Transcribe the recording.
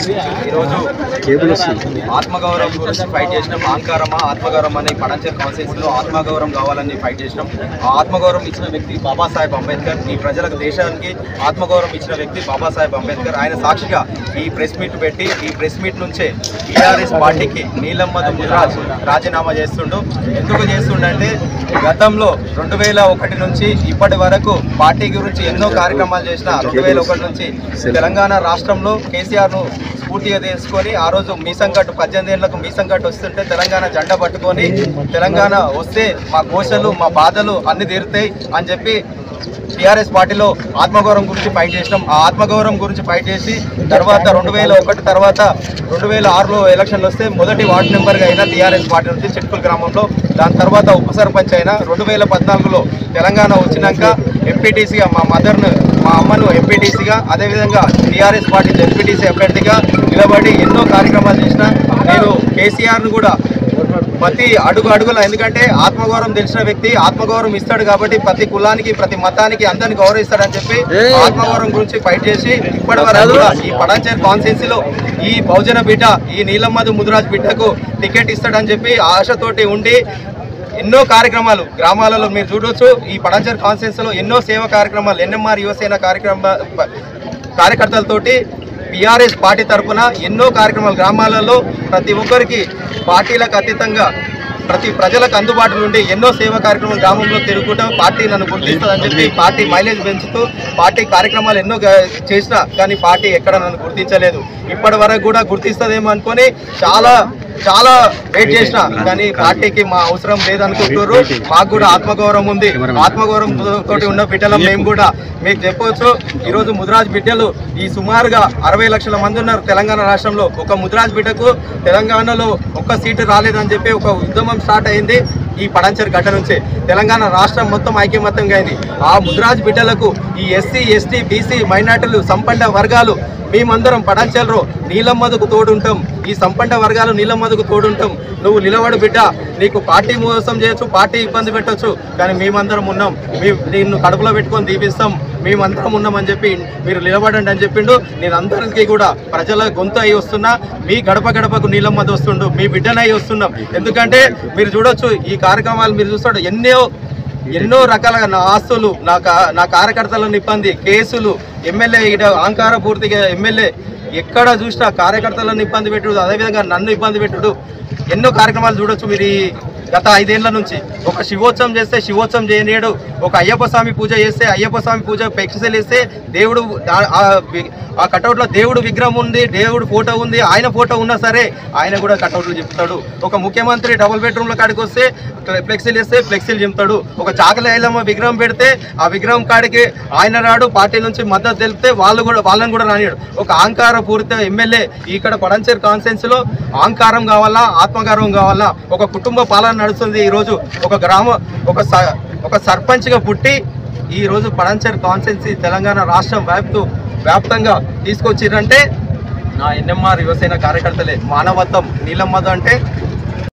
ఈరోజు ఆత్మగౌరవం గురించి ఫైట్ చేసినాం అహంకారమా ఆత్మగౌరవం అనే పడంచర్ కాన్సెన్స్ లో ఆత్మగౌరవం కావాలని ఫైట్ చేసినాం ఆ ఆత్మగౌరవం ఇచ్చిన వ్యక్తి బాబాసాహెబ్ అంబేద్కర్ ఈ ప్రజలకు దేశానికి ఆత్మగౌరవం ఇచ్చిన వ్యక్తి బాబాసాహెబ్ అంబేద్కర్ ఆయన సాక్షిగా ఈ ప్రెస్ మీట్ పెట్టి ఈ ప్రెస్ మీట్ నుంచే టీఆర్ఎస్ పార్టీకి నీలమ్మధు ముదిరాజ్ రాజీనామా చేస్తుండు ఎందుకు చేస్తుండంటే గతంలో రెండు వేల ఒకటి నుంచి ఇప్పటి వరకు పార్టీ గురించి ఎన్నో కార్యక్రమాలు చేసిన రెండు వేల ఒకటి నుంచి తెలంగాణ రాష్ట్రంలో కేసీఆర్ను స్ఫూర్తిగా తీసుకొని ఆ రోజు మీసం కట్టు పద్దెనిమిది ఏళ్లకు మీసం కట్టు వస్తుంటే తెలంగాణ జెండా పట్టుకొని తెలంగాణ వస్తే మా కోశలు మా బాధలు అన్ని తీరుతాయి అని చెప్పి టీఆర్ఎస్ పార్టీలో ఆత్మగౌరవం గురించి ఫైట్ చేసినాం ఆ ఆత్మగౌరవం గురించి ఫైట్ చేసి తర్వాత రెండు వేల ఒకటి తర్వాత రెండు వేల ఆరులో ఎలక్షన్లు వస్తే మొదటి వార్డు మెంబర్గా అయినా టీఆర్ఎస్ పార్టీ నుంచి చిట్కుల్ గ్రామంలో దాని తర్వాత ఉప సర్పంచ్ అయినా రెండు వేల పద్నాలుగులో తెలంగాణ వచ్చినాక ఎంపీటీసీగా మా మదర్ను మా అమ్మను ఎంపీటీసీగా అదేవిధంగా టీఆర్ఎస్ పార్టీ ఎంపీటీసీ అభ్యర్థిగా నిలబడి ఎన్నో కార్యక్రమాలు చేసిన నేను కేసీఆర్ను కూడా ప్రతి అడుగు అడుగుల ఎందుకంటే ఆత్మగౌరవం తెలిసిన వ్యక్తి ఆత్మగౌరవం ఇస్తాడు కాబట్టి ప్రతి కులానికి ప్రతి మతానికి అందరిని గౌరవిస్తాడని చెప్పి ఆత్మగౌరవం గురించి ఫైట్ చేసి ఇప్పటి వరకు కూడా ఈ పడాంచేర్ కాన్స్టిట్యున్సీలో ఈ బహుజన బిడ్డ ఈ నీలమ్మధు ముదిరాజ్ బిడ్డకు టికెట్ ఇస్తాడని చెప్పి ఆశతోటి ఉండి ఎన్నో కార్యక్రమాలు గ్రామాలలో మీరు చూడొచ్చు ఈ పడాంచర్ కాన్స్టిట్యున్సీలో ఎన్నో సేవా కార్యక్రమాలు ఎన్ఎంఆర్ యువసేన కార్యక్రమ కార్యకర్తలతోటి బీఆర్ఎస్ పార్టీ తరఫున ఎన్నో కార్యక్రమాలు గ్రామాలలో ప్రతి ఒక్కరికి పార్టీలకు అతీతంగా ప్రతి ప్రజలకు అందుబాటు నుండి ఎన్నో సేవా కార్యక్రమాలు గ్రామంలో తిరుగుతూ పార్టీ నన్ను గుర్తిస్తుందని చెప్పి పార్టీ మైలేజ్ పెంచుతూ పార్టీ కార్యక్రమాలు ఎన్నో గా- చేసినా కానీ పార్టీ ఎక్కడ నన్ను గుర్తించలేదు ఇప్పటి వరకు కూడా గుర్తిస్తుందేమో అనుకొని చాలా చాలా వెయిట్ చేసిన కానీ పార్టీకి మా అవసరం లేదనుకుంటున్నారు మాకు కూడా ఆత్మగౌరవం ఉంది ఆత్మగౌరవం తోటి ఉన్న బిడ్డలం మేము కూడా మీకు చెప్పవచ్చు ఈరోజు ముదిరాజ్ బిడ్డలు ఈ సుమారుగా అరవై లక్షల మంది ఉన్నారు తెలంగాణ రాష్ట్రంలో ఒక ముదిరాజ్ బిడ్డకు తెలంగాణలో ఒక్క సీటు రాలేదని చెప్పి ఒక ఉద్యమం స్టార్ట్ అయింది ఈ పడంచర్ గడ్డ నుంచే తెలంగాణ రాష్ట్రం మొత్తం ఐక్యమత్యంగా అయింది ఆ ముదిరాజ్ బిడ్డలకు ఈ ఎస్సీ ఎస్టీ బీసీ మైనార్టీలు సంపన్న వర్గాలు మేమందరం పడంచెలరు నీలమ్మదుకు తోడుంటాం ఈ సంపన్న వర్గాలు నీలమ్మదుకు తోడుంటాం నువ్వు నిలబడు బిడ్డ నీకు పార్టీ మోసం చేయొచ్చు పార్టీ ఇబ్బంది పెట్టొచ్చు కానీ మేమందరం ఉన్నాం మీ నిన్ను కడుపులో పెట్టుకొని దీపిస్తాం మేమందరం ఉన్నామని చెప్పి మీరు నిలబడండి అని చెప్పిండు నేను అందరికీ కూడా ప్రజల గొంతు అయి వస్తున్నా మీ గడప గడపకు నీలమ్మది వస్తుండు మీ బిడ్డనై వస్తున్నాం ఎందుకంటే మీరు చూడొచ్చు ఈ కార్యక్రమాలు మీరు చూస్తాడు ఎన్నో ఎన్నో రకాలుగా నా ఆస్తులు నా కా- నా కార్యకర్తలను ఇబ్బంది కేసులు ఎమ్మెల్యే ఈడ అహంకార పూర్తిగా ఎమ్మెల్యే ఎక్కడ చూసినా కార్యకర్తలను ఇబ్బంది పెట్టుడు అదేవిధంగా నన్ను ఇబ్బంది పెట్టుడు ఎన్నో కార్యక్రమాలు చూడొచ్చు మీరు ఈ గత ఐదేళ్ల నుంచి ఒక శివోత్సవం చేస్తే శివోత్సవం చేయనీయడు ఒక అయ్యప్ప స్వామి పూజ చేస్తే అయ్యప్ప స్వామి పూజ పెక్సెల్ వేస్తే దేవుడు దా- ఆ వి- ఆ కటౌట్లో దేవుడు విగ్రహం ఉంది దేవుడు ఫోటో ఉంది ఆయన ఫోటో ఉన్నా సరే ఆయన కూడా కటౌట్లు చెప్తాడు ఒక ముఖ్యమంత్రి డబుల్ బెడ్రూమ్ల కాడికి వస్తే ఫ్లెక్సీలు వేస్తే ఫ్లెక్సీలు చెప్తాడు ఒక చాకలి ఐలమ్మ విగ్రహం పెడితే ఆ విగ్రహం కాడికి ఆయన రాడు పార్టీ నుంచి మద్దతు తెలిపితే వాళ్ళు కూడా వాళ్ళని కూడా రానియాడు ఒక అహంకార పూరిత ఎమ్మెల్యే ఇక్కడ పడంచేరు కాన్స్టెన్స్ లో అహంకారం కావాలా ఆత్మగౌరవం కావాలా ఒక కుటుంబ పాలన నడుస్తుంది ఈ రోజు ఒక గ్రామ ఒక స- ఒక సర్పంచ్గా పుట్టి ఈ రోజు పడంచేరు కాన్స్టెన్సీ తెలంగాణ రాష్ట్రం వ్యాప్తు వ్యాప్తంగా తీసుకొచ్చిరంటే నా ఎన్ఎంఆర్ యువసేన కార్యకర్తలే మానవత్వం నీలమ్మద అంటే